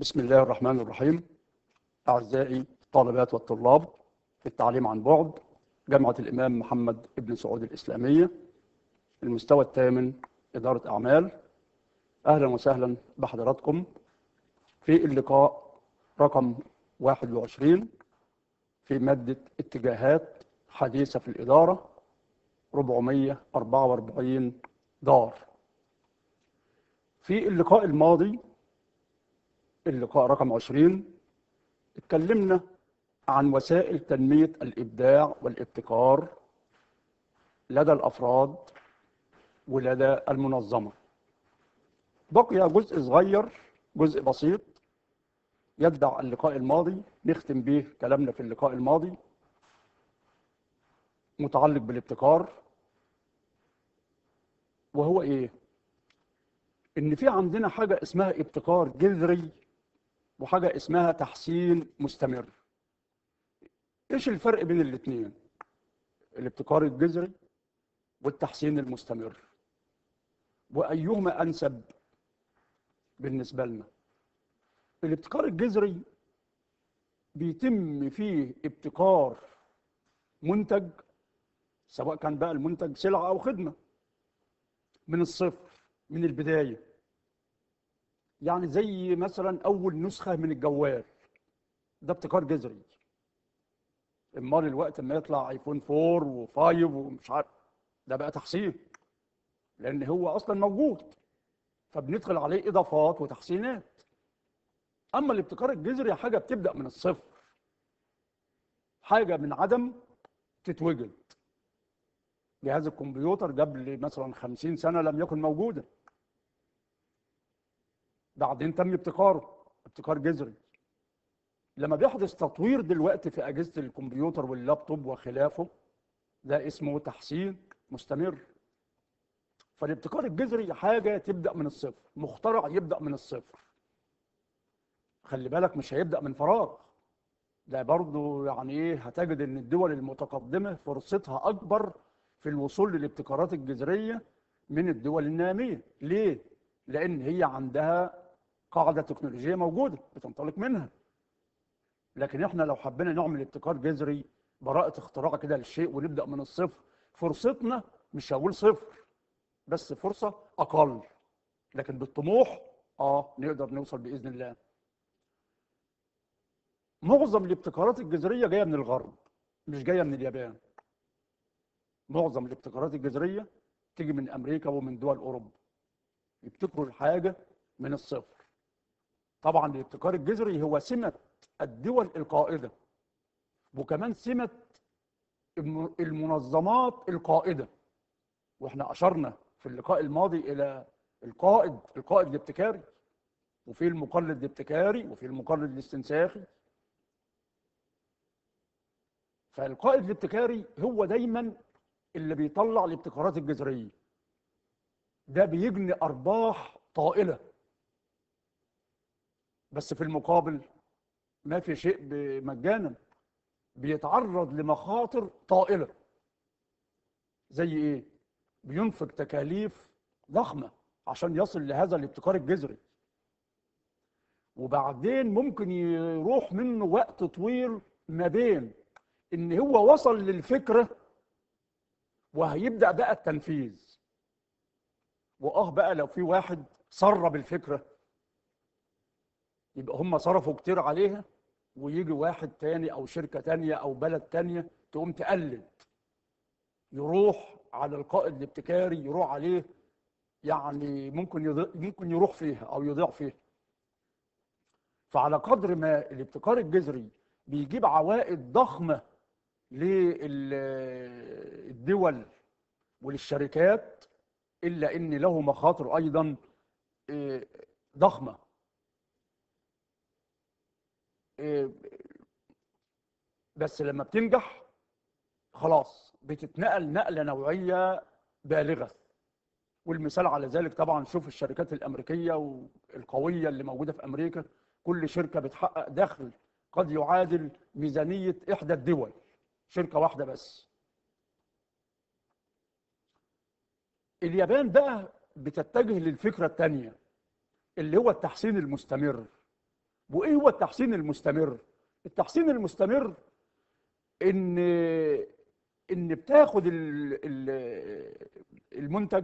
بسم الله الرحمن الرحيم أعزائي الطالبات والطلاب في التعليم عن بعد جامعة الإمام محمد بن سعود الإسلامية المستوى الثامن إدارة أعمال أهلا وسهلا بحضراتكم في اللقاء رقم 21 في مادة اتجاهات حديثة في الإدارة 444 دار في اللقاء الماضي اللقاء رقم 20 اتكلمنا عن وسائل تنمية الإبداع والابتكار لدى الأفراد ولدى المنظمة بقي جزء صغير جزء بسيط يتبع اللقاء الماضي نختم به كلامنا في اللقاء الماضي متعلق بالابتكار وهو ايه ان في عندنا حاجه اسمها ابتكار جذري وحاجه اسمها تحسين مستمر ايش الفرق بين الاثنين الابتكار الجذري والتحسين المستمر وايهما انسب بالنسبه لنا الابتكار الجذري بيتم فيه ابتكار منتج سواء كان بقى المنتج سلعه او خدمه من الصفر من البدايه يعني زي مثلا اول نسخه من الجوال ده ابتكار جذري امال الوقت ما يطلع ايفون 4 و5 ومش عارف ده بقى تحسين لان هو اصلا موجود فبندخل عليه اضافات وتحسينات اما الابتكار الجذري حاجه بتبدا من الصفر حاجه من عدم تتوجد جهاز الكمبيوتر قبل مثلا 50 سنه لم يكن موجودا بعدين تم ابتكاره ابتكار جذري لما بيحدث تطوير دلوقتي في اجهزه الكمبيوتر واللابتوب وخلافه ده اسمه تحسين مستمر فالابتكار الجذري حاجه تبدا من الصفر مخترع يبدا من الصفر خلي بالك مش هيبدا من فراغ ده برضه يعني ايه هتجد ان الدول المتقدمه فرصتها اكبر في الوصول للابتكارات الجذريه من الدول الناميه ليه لان هي عندها قاعده تكنولوجيه موجوده بتنطلق منها لكن احنا لو حبينا نعمل ابتكار جذري براءه اختراع كده للشيء ونبدا من الصفر فرصتنا مش هقول صفر بس فرصه اقل لكن بالطموح اه نقدر نوصل باذن الله معظم الابتكارات الجذريه جايه من الغرب مش جايه من اليابان معظم الابتكارات الجذريه تيجي من امريكا ومن دول اوروبا يبتكروا الحاجه من الصفر طبعا الابتكار الجذري هو سمه الدول القائده وكمان سمه المنظمات القائده واحنا اشرنا في اللقاء الماضي الى القائد القائد الابتكاري وفي المقلد الابتكاري وفي المقلد الاستنساخي فالقائد الابتكاري هو دايما اللي بيطلع الابتكارات الجذريه ده بيجني ارباح طائله بس في المقابل ما في شيء مجانا بيتعرض لمخاطر طائله زي ايه بينفق تكاليف ضخمه عشان يصل لهذا الابتكار الجذري وبعدين ممكن يروح منه وقت طويل ما بين ان هو وصل للفكره وهيبدا بقى التنفيذ واه بقى لو في واحد سرب الفكره يبقى هم صرفوا كتير عليها ويجي واحد تاني او شركه تانيه او بلد تانيه تقوم تقلد يروح على القائد الابتكاري يروح عليه يعني ممكن يضيع ممكن يروح فيها او يضيع فيها فعلى قدر ما الابتكار الجذري بيجيب عوائد ضخمه للدول وللشركات الا ان له مخاطر ايضا ضخمه بس لما بتنجح خلاص بتتنقل نقله نوعيه بالغه والمثال على ذلك طبعا شوف الشركات الامريكيه والقويه اللي موجوده في امريكا كل شركه بتحقق دخل قد يعادل ميزانيه احدى الدول شركه واحده بس اليابان بقى بتتجه للفكره الثانيه اللي هو التحسين المستمر وايه هو التحسين المستمر التحسين المستمر ان ان بتاخد ال- ال- المنتج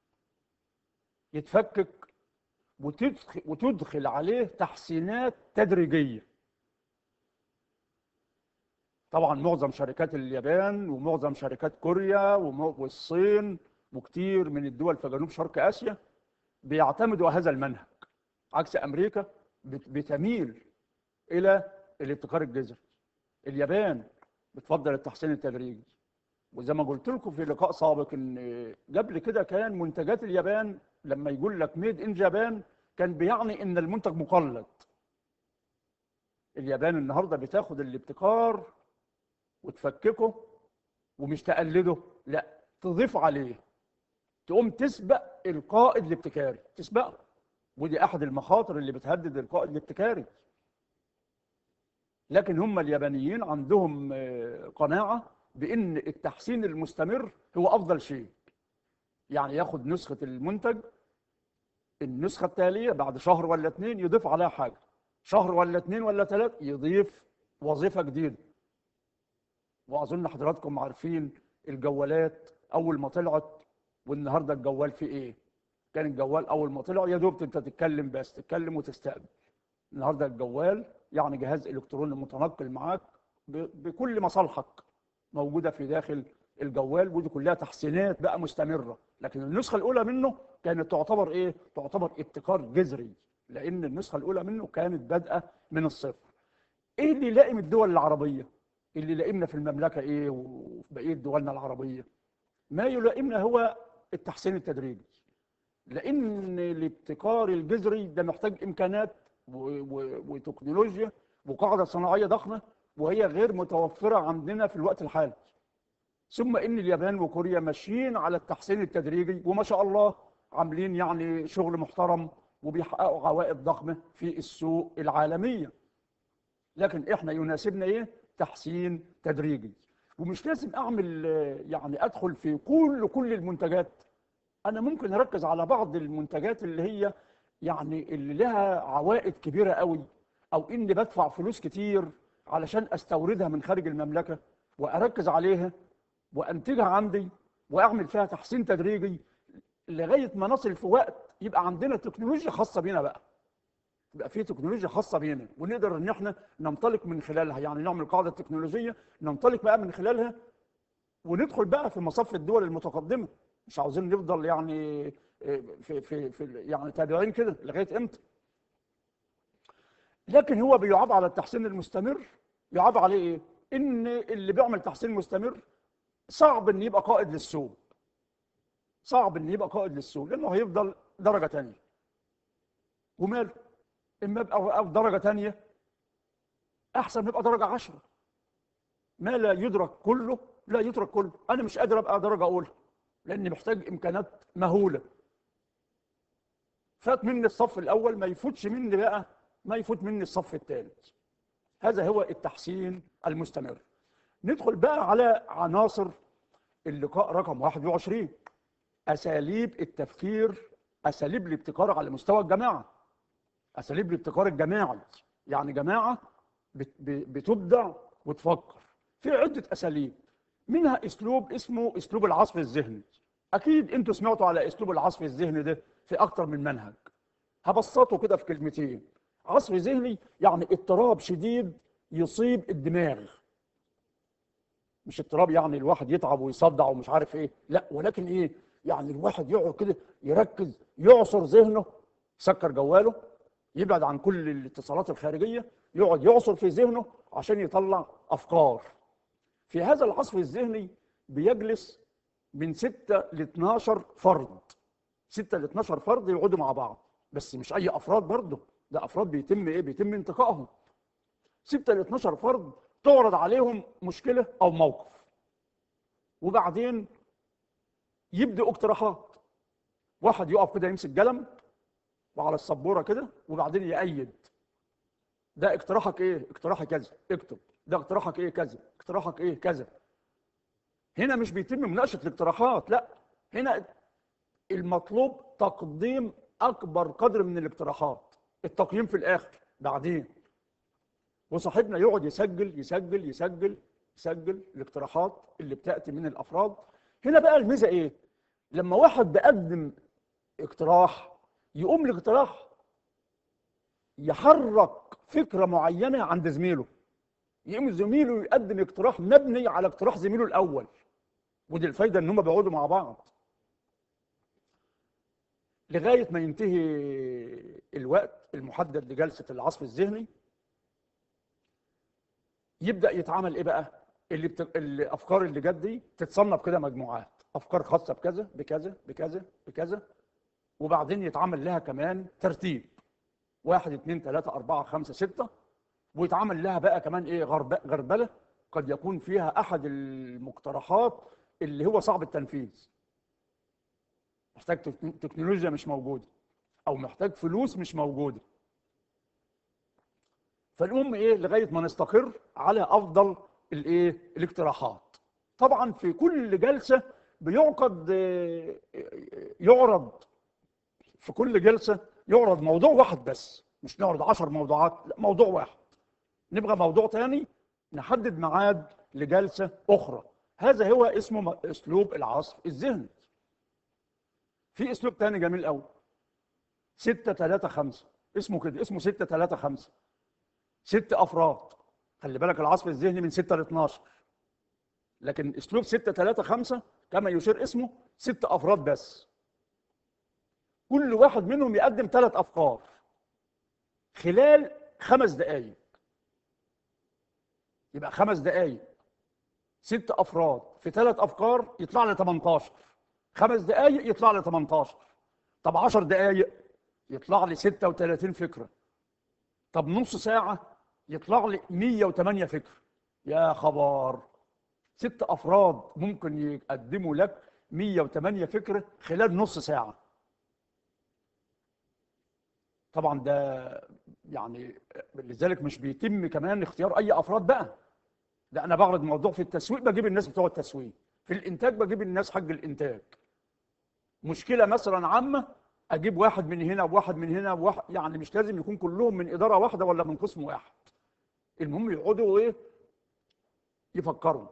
يتفكك وتدخل, وتدخل عليه تحسينات تدريجيه طبعا معظم شركات اليابان ومعظم شركات كوريا وم- والصين وكتير من الدول في جنوب شرق اسيا بيعتمدوا هذا المنهج عكس امريكا بت- بتميل الى الابتكار الجذري اليابان بتفضل التحسين التدريجي وزي ما قلت لكم في لقاء سابق ان قبل كده كان منتجات اليابان لما يقول لك ميد ان جابان كان بيعني ان المنتج مقلد اليابان النهارده بتاخد الابتكار وتفككه ومش تقلده لا تضيف عليه تقوم تسبق القائد الابتكاري تسبقه ودي احد المخاطر اللي بتهدد القائد الابتكاري لكن هم اليابانيين عندهم آه، قناعة بأن التحسين المستمر هو أفضل شيء يعني ياخد نسخة المنتج النسخة التالية بعد شهر ولا اتنين يضيف عليها حاجة شهر ولا اتنين ولا تلات يضيف وظيفة جديدة وأظن حضراتكم عارفين الجوالات أول ما طلعت والنهاردة الجوال فيه إيه كان الجوال أول ما طلع يا دوب أنت تتكلم بس تتكلم وتستقبل النهارده الجوال يعني جهاز الكتروني متنقل معاك ب- بكل مصالحك موجوده في داخل الجوال ودي كلها تحسينات بقى مستمره لكن النسخه الاولى منه كانت تعتبر ايه تعتبر ابتكار جذري لان النسخه الاولى منه كانت بادئه من الصفر ايه اللي يلائم الدول العربيه اللي يلائمنا في المملكه ايه وفي بقيه دولنا العربيه ما يلائمنا هو التحسين التدريجي لان الابتكار الجذري ده محتاج امكانات و- و- وتكنولوجيا وقاعده صناعيه ضخمه وهي غير متوفره عندنا في الوقت الحالي ثم ان اليابان وكوريا ماشيين على التحسين التدريجي وما شاء الله عاملين يعني شغل محترم وبيحققوا عوائد ضخمه في السوق العالميه لكن احنا يناسبنا ايه تحسين تدريجي ومش لازم اعمل آه، يعني ادخل في كل كل المنتجات انا ممكن اركز على بعض المنتجات اللي هي يعني اللي لها عوائد كبيره قوي او اني بدفع فلوس كتير علشان استوردها من خارج المملكه واركز عليها وانتجها عندي واعمل فيها تحسين تدريجي لغايه ما نصل في وقت يبقى عندنا تكنولوجيا خاصه بينا بقى يبقى في تكنولوجيا خاصه بينا ونقدر ان احنا ننطلق من خلالها يعني نعمل قاعده تكنولوجيه ننطلق بقى من خلالها وندخل بقى في مصف الدول المتقدمه مش عاوزين نفضل يعني في في في يعني تابعين كده لغايه امتى لكن هو بيعاب على التحسين المستمر يعاب عليه ايه ان اللي بيعمل تحسين مستمر صعب ان يبقى قائد للسوق صعب ان يبقى قائد للسوق لانه هيفضل درجه تانية وماله اما يبقى في درجه تانية احسن ما يبقى درجه عشرة ما لا يدرك كله لا يترك كله انا مش قادر ابقى درجه اولى لاني محتاج امكانات مهوله فات مني الصف الاول ما يفوتش مني بقى ما يفوت مني الصف الثالث هذا هو التحسين المستمر ندخل بقى على عناصر اللقاء رقم 21 اساليب التفكير اساليب الابتكار على مستوى الجماعه اساليب الابتكار الجماعي يعني جماعه بت- ب- بتبدع وتفكر في عده اساليب منها اسلوب اسمه اسلوب العصف الذهني اكيد انتوا سمعتوا على اسلوب العصف الذهني ده في اكتر من منهج هبسطه كده في كلمتين عصف ذهني يعني اضطراب شديد يصيب الدماغ مش اضطراب يعني الواحد يتعب ويصدع ومش عارف ايه لا ولكن ايه يعني الواحد يقعد كده يركز يعصر ذهنه يسكر جواله يبعد عن كل الاتصالات الخارجيه يقعد يعصر في ذهنه عشان يطلع افكار في هذا العصف الذهني بيجلس من 6 ل 12 فرد 6 ل 12 فرد يقعدوا مع بعض بس مش اي افراد برضه ده افراد بيتم ايه بيتم انتقائهم 6 ل 12 فرد تعرض عليهم مشكله او موقف وبعدين يبدأوا اقتراحات واحد يقف كده يمسك قلم وعلى السبوره كده وبعدين يأيد ده اقتراحك ايه اقتراحي كذا اكتب ده اقتراحك ايه كذا اقتراحك ايه كذا هنا مش بيتم مناقشه الاقتراحات لا هنا المطلوب تقديم اكبر قدر من الاقتراحات التقييم في الاخر بعدين وصاحبنا يقعد يسجل يسجل يسجل يسجل الاقتراحات اللي بتاتي من الافراد هنا بقى الميزه ايه لما واحد بيقدم اقتراح يقوم الاقتراح يحرك فكره معينه عند زميله يقوم زميله يقدم اقتراح مبني على اقتراح زميله الاول ودي الفايده ان هم بيقعدوا مع بعض لغايه ما ينتهي الوقت المحدد لجلسه العصف الذهني يبدا يتعمل ايه بقى اللي بت... الافكار اللي جت دي تتصنف كده مجموعات افكار خاصه بكذا بكذا بكذا بكذا وبعدين يتعمل لها كمان ترتيب واحد اثنين ثلاثة أربعة خمسة ستة ويتعمل لها بقى كمان إيه غرب... غربلة قد يكون فيها أحد المقترحات اللي هو صعب التنفيذ محتاج تك- تكنولوجيا مش موجودة أو محتاج فلوس مش موجودة فالمهم إيه لغاية ما نستقر على أفضل الإيه الاقتراحات طبعا في كل جلسة بيعقد آه، يعرض في كل جلسة يعرض موضوع واحد بس مش نعرض عشر موضوعات لا موضوع واحد نبغى موضوع تاني نحدد ميعاد لجلسة أخرى هذا هو اسمه م- أسلوب العصف الذهني في أسلوب تاني جميل قوي ستة ثلاثة خمسة اسمه كده اسمه ستة ثلاثة خمسة ست أفراد خلي بالك العصف الذهني من ستة ل 12 لكن أسلوب ستة ثلاثة خمسة كما يشير اسمه ست أفراد بس كل واحد منهم يقدم ثلاث أفكار خلال خمس دقائق يبقى خمس دقائق ست افراد في ثلاث افكار يطلع لي 18 خمس دقائق يطلع لي 18 طب 10 دقائق يطلع لي 36 فكره طب نص ساعه يطلع لي 108 فكره يا خبر ست افراد ممكن يقدموا لك 108 فكره خلال نص ساعه طبعا ده يعني لذلك مش بيتم كمان اختيار اي افراد بقى ده انا بعرض موضوع في التسويق بجيب الناس بتوع التسويق في الانتاج بجيب الناس حق الانتاج مشكله مثلا عامه اجيب واحد من هنا وواحد من هنا وواحد يعني مش لازم يكون كلهم من اداره واحده ولا من قسم واحد المهم يقعدوا ايه يفكروا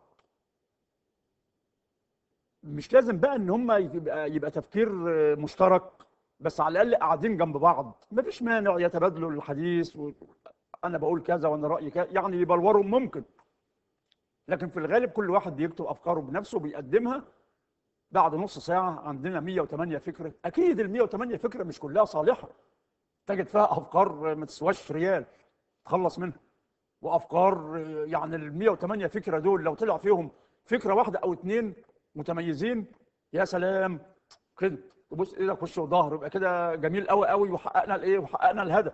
مش لازم بقى ان هم يبقى يبقى تفكير آه، مشترك بس على الاقل قاعدين جنب بعض مفيش مانع يتبادلوا الحديث و... انا بقول كذا وانا رايي كذا يعني يبلوروا ممكن لكن في الغالب كل واحد بيكتب افكاره بنفسه بيقدمها بعد نص ساعه عندنا 108 فكره اكيد ال 108 فكره مش كلها صالحه تجد فيها افكار ما تسواش ريال تخلص منها وافكار يعني ال 108 فكره دول لو طلع فيهم فكره واحده او اتنين متميزين يا سلام كده تبص ايدك وش وظهر يبقى كده جميل قوي قوي وحققنا الايه وحققنا الهدف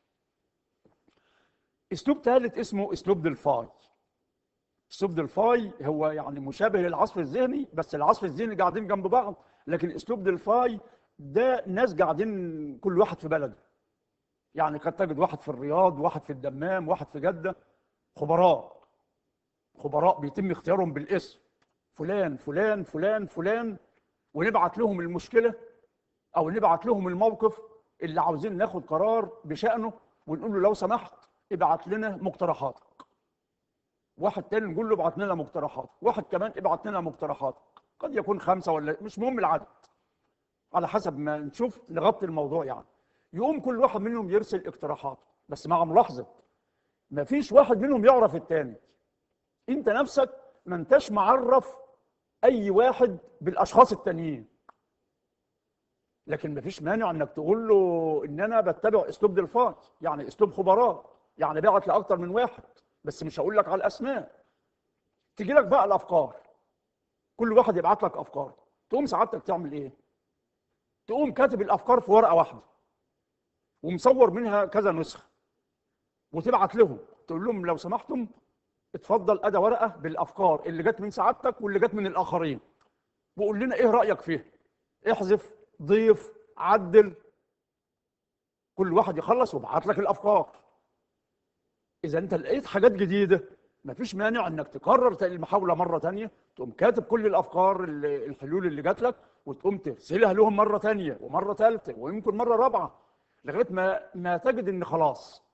اسلوب ثالث اسمه اسلوب دلفاي اسلوب دلفاي هو يعني مشابه للعصف الذهني بس العصف الذهني قاعدين جنب بعض لكن اسلوب دلفاي ده ناس قاعدين كل واحد في بلده يعني قد تجد واحد في الرياض واحد في الدمام واحد في جدة خبراء خبراء بيتم اختيارهم بالاسم فلان فلان فلان فلان ونبعت لهم المشكلة او نبعت لهم الموقف اللي عاوزين ناخد قرار بشأنه ونقول له لو سمحت ابعت لنا مقترحاتك واحد تاني نقول له ابعت لنا مقترحات واحد كمان ابعت لنا مقترحات قد يكون خمسة ولا مش مهم العدد على حسب ما نشوف نغطي الموضوع يعني يقوم كل واحد منهم يرسل اقتراحات بس مع ملاحظة ما فيش واحد منهم يعرف التاني انت نفسك ما انتش معرف اي واحد بالاشخاص التانيين لكن ما فيش مانع انك تقول له ان انا بتبع اسلوب دلفاي يعني اسلوب خبراء يعني بعت لاكتر من واحد بس مش هقول لك على الاسماء تجي لك بقى الافكار كل واحد يبعت لك افكار تقوم سعادتك تعمل ايه تقوم كاتب الافكار في ورقه واحده ومصور منها كذا نسخه وتبعت لهم تقول لهم لو سمحتم اتفضل ادى ورقه بالافكار اللي جت من سعادتك واللي جت من الاخرين وقول لنا ايه رايك فيها احذف ضيف عدل كل واحد يخلص ويبعت لك الافكار اذا انت لقيت حاجات جديده مفيش مانع انك تكرر المحاوله مره تانية تقوم كاتب كل الافكار ال- الحلول اللي جات لك وتقوم ترسلها لهم مره تانية ومره ثالثه ويمكن مره رابعه لغايه ما ما تجد ان خلاص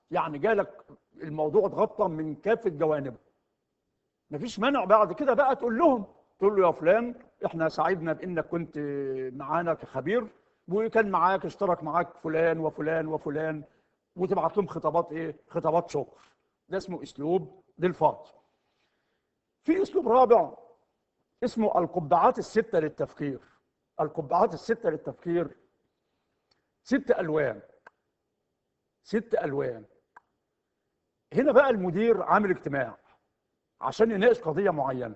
يعني جالك الموضوع اتغطى من كافه جوانبه مفيش مانع بعد كده بقى تقول لهم تقول له يا فلان احنا سعدنا بانك كنت معانا كخبير وكان معاك اشترك معاك فلان وفلان وفلان وتبعت لهم خطابات ايه خطابات شكر ده اسمه اسلوب للفاضل في اسلوب رابع اسمه القبعات السته للتفكير القبعات السته للتفكير ست الوان ست الوان هنا بقى المدير عامل اجتماع عشان يناقش قضيه معينه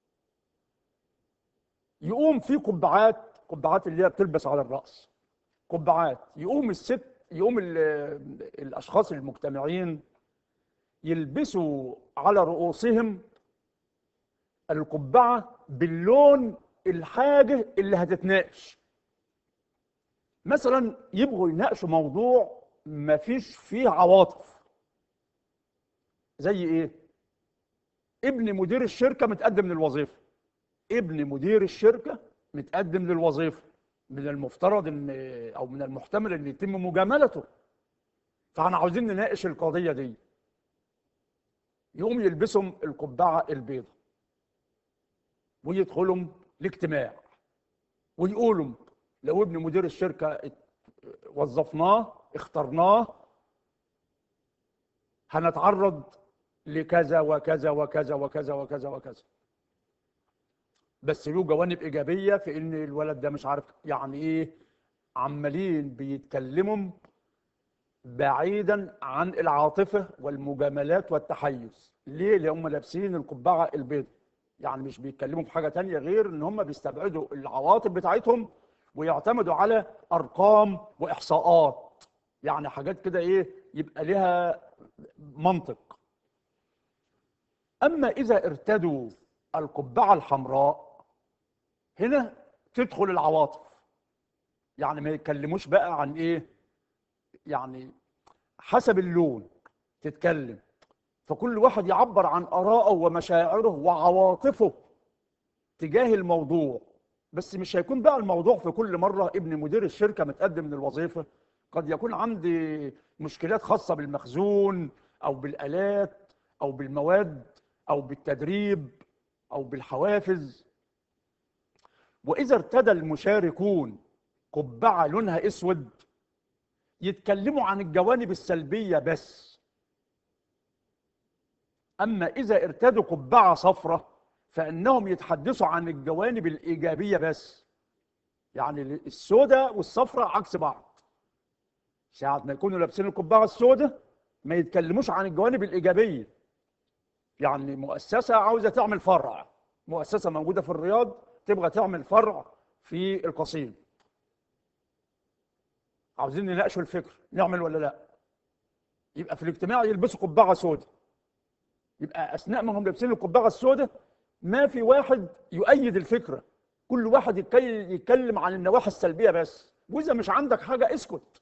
يقوم في قبعات قبعات اللي هي بتلبس على الراس قبعات يقوم الست يقوم ال- الاشخاص المجتمعين يلبسوا على رؤوسهم القبعه باللون الحاجه اللي هتتناقش مثلا يبغوا يناقشوا موضوع ما فيش فيه عواطف زي ايه ابن مدير الشركه متقدم للوظيفه ابن مدير الشركه متقدم للوظيفه من المفترض ان او من المحتمل ان يتم مجاملته فاحنا عاوزين نناقش القضيه دي يقوم يلبسهم القبعه البيضاء ويدخلهم الاجتماع ويقولوا لو ابن مدير الشركه ات- وظفناه اخترناه هنتعرض لكذا وكذا وكذا وكذا وكذا وكذا بس له جوانب ايجابيه في ان الولد ده مش عارف يعني ايه عمالين بيتكلموا بعيدا عن العاطفه والمجاملات والتحيز ليه لان هم لابسين القبعه البيضاء يعني مش بيتكلموا في حاجه تانية غير ان هم بيستبعدوا العواطف بتاعتهم ويعتمدوا على ارقام واحصاءات يعني حاجات كده ايه يبقى لها منطق اما اذا ارتدوا القبعه الحمراء هنا تدخل العواطف يعني ما يتكلموش بقى عن ايه يعني حسب اللون تتكلم فكل واحد يعبر عن آرائه ومشاعره وعواطفه تجاه الموضوع بس مش هيكون بقى الموضوع في كل مرة ابن مدير الشركة متقدم للوظيفة قد يكون عندي مشكلات خاصة بالمخزون أو بالآلات أو بالمواد أو بالتدريب أو بالحوافز وإذا ارتدى المشاركون قبعة لونها أسود يتكلموا عن الجوانب السلبية بس أما إذا ارتدوا قبعة صفرة فإنهم يتحدثوا عن الجوانب الإيجابية بس يعني السوداء والصفراء عكس بعض ساعة ما يكونوا لابسين القبعة السوداء ما يتكلموش عن الجوانب الإيجابية يعني مؤسسة عاوزة تعمل فرع مؤسسة موجودة في الرياض تبغى تعمل فرع في القصيم عاوزين نناقشوا الفكر نعمل ولا لا يبقى في الاجتماع يلبسوا قبعة سوداء يبقى اثناء ما هم لابسين القبعه السوداء ما في واحد يؤيد الفكره كل واحد يتكي- يتكلم عن النواحي السلبيه بس واذا مش عندك حاجه اسكت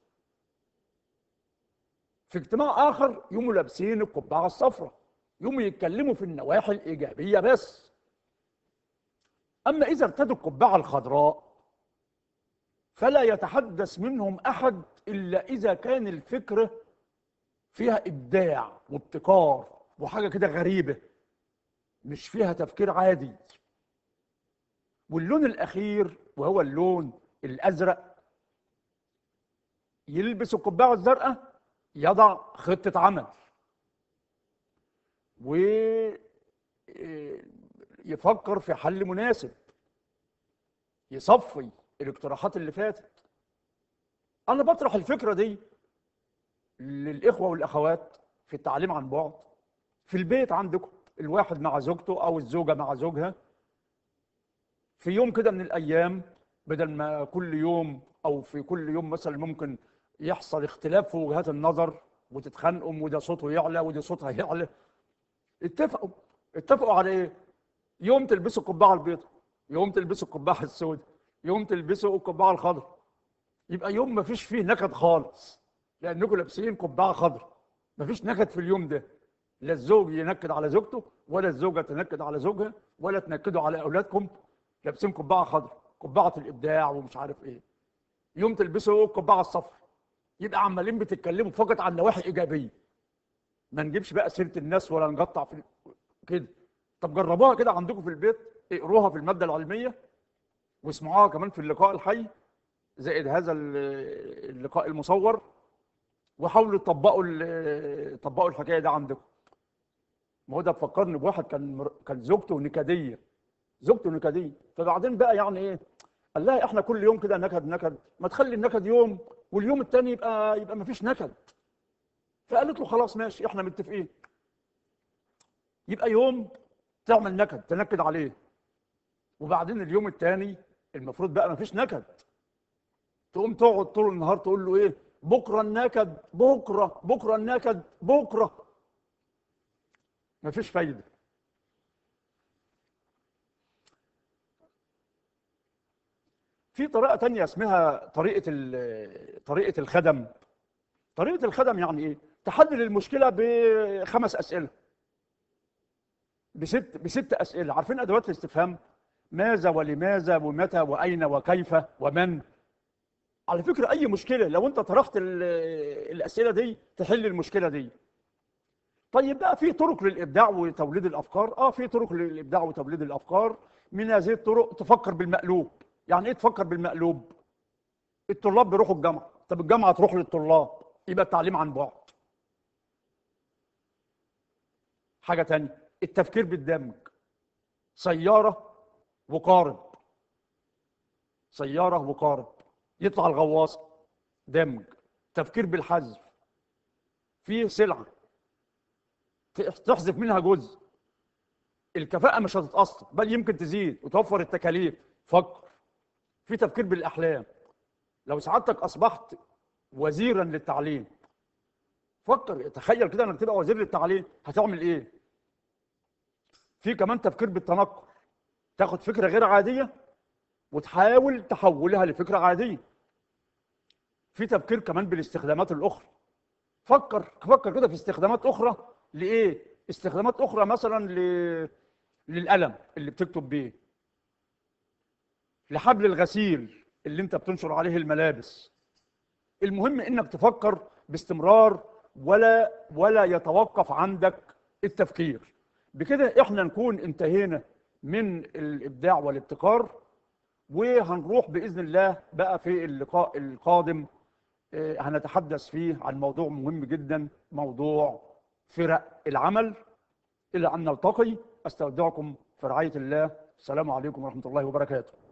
في اجتماع اخر يقوموا لابسين القبعه الصفراء يقوموا يتكلموا في النواحي الايجابيه بس اما اذا ارتدوا القبعه الخضراء فلا يتحدث منهم احد الا اذا كان الفكره فيها ابداع وابتكار وحاجه كده غريبه مش فيها تفكير عادي واللون الاخير وهو اللون الازرق يلبس القبعه الزرقاء يضع خطه عمل ويفكر في حل مناسب يصفي الاقتراحات اللي فاتت انا بطرح الفكره دي للاخوه والاخوات في التعليم عن بعد في البيت عندكم الواحد مع زوجته او الزوجه مع زوجها في يوم كده من الايام بدل ما كل يوم او في كل يوم مثلا ممكن يحصل اختلاف في وجهات النظر وتتخانقوا وده صوته يعلى وده صوتها يعلى اتفقوا اتفقوا على ايه يوم تلبسوا القبعه البيضاء يوم تلبسوا القبعه السوداء يوم تلبسوا القبعه الخضراء يبقى يوم ما فيش فيه نكد خالص لانكم لابسين قبعه خضراء ما فيش نكد في اليوم ده لا الزوج ينكد على زوجته ولا الزوجه تنكد على زوجها ولا تنكدوا على اولادكم لابسين قبعه خضراء قبعه الابداع ومش عارف ايه يوم تلبسوا القبعه الصفراء يبقى عمالين بتتكلموا فقط عن نواحي ايجابيه ما نجيبش بقى سيره الناس ولا نقطع في كده طب جربوها كده عندكم في البيت اقروها في الماده العلميه واسمعوها كمان في اللقاء الحي زائد هذا ال- اللقاء المصور وحاولوا تطبقوا ال- طبقوا الحكايه دي عندكم ما هو ده فكرني بواحد كان مر- كان زوجته نكديه زوجته نكديه فبعدين بقى يعني ايه قال لها احنا كل يوم كده نكد نكد ما تخلي النكد يوم واليوم التاني يبقى يبقى ما فيش نكد فقالت له خلاص ماشي احنا متفقين يبقى يوم تعمل نكد تنكد عليه وبعدين اليوم التاني المفروض بقى ما فيش نكد تقوم تقعد طول النهار تقول له ايه بكره النكد بكره بكره النكد بكره ما فيش فايده في طريقه تانية اسمها طريقه ال- طريقه الخدم طريقه الخدم يعني ايه تحلل المشكله بخمس اسئله بست بست اسئله عارفين ادوات الاستفهام ماذا ولماذا ومتى واين وكيف ومن على فكره اي مشكله لو انت طرحت ال- الاسئله دي تحل المشكله دي طيب بقى في طرق للابداع وتوليد الافكار اه في طرق للابداع وتوليد الافكار من هذه الطرق تفكر بالمقلوب يعني ايه تفكر بالمقلوب الطلاب بيروحوا الجامعه طب الجامعه تروح للطلاب يبقى التعليم عن بعد حاجه تانية التفكير بالدمج سياره وقارب سياره وقارب يطلع الغواصه دمج تفكير بالحذف فيه سلعه تحذف منها جزء الكفاءة مش هتتأثر بل يمكن تزيد وتوفر التكاليف فكر في تفكير بالأحلام لو سعادتك أصبحت وزيرا للتعليم فكر تخيل كده انك تبقى وزير للتعليم هتعمل ايه في كمان تفكير بالتنقل تاخد فكرة غير عادية وتحاول تحولها لفكرة عادية في تفكير كمان بالاستخدامات الأخرى فكر فكر كده في استخدامات أخرى لإيه؟ استخدامات أخرى مثلا ل... للقلم اللي بتكتب بيه لحبل الغسيل اللي انت بتنشر عليه الملابس المهم انك تفكر باستمرار ولا ولا يتوقف عندك التفكير بكده احنا نكون انتهينا من الابداع والابتكار وهنروح باذن الله بقى في اللقاء القادم آه، هنتحدث فيه عن موضوع مهم جدا موضوع فرق العمل الى ان نلتقي استودعكم في رعايه الله السلام عليكم ورحمه الله وبركاته